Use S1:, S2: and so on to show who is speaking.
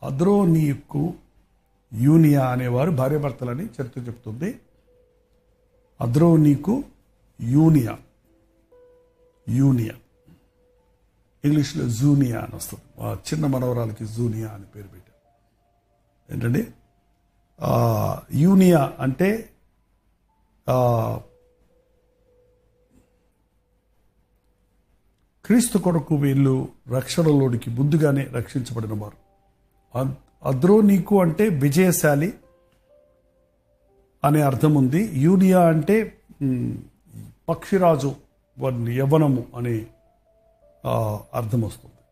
S1: అద్రోనీకు యూనియా అనేవారు భార్యాభర్తలని చరిత్ర చెప్తుంది అద్రోనీకు యూనియా యూనియా ఇంగ్లీష్లో జూనియా అని వస్తుంది ఆ చిన్న మనవరాలకి జూనియా అని పేరు పెట్టారు ఏంటండి ఆ, యూనియా అంటే ఆ, క్రీస్తు కొరకు వీళ్ళు రక్షణలోనికి ముందుగానే రక్షించబడిన వారు అద్- అద్రోనీకు అంటే విజయశాలి అనే అర్థం ఉంది యూనియా అంటే మ్, పక్షిరాజు వారిని యవ్వనము అనే ఆ, అర్థం వస్తుంది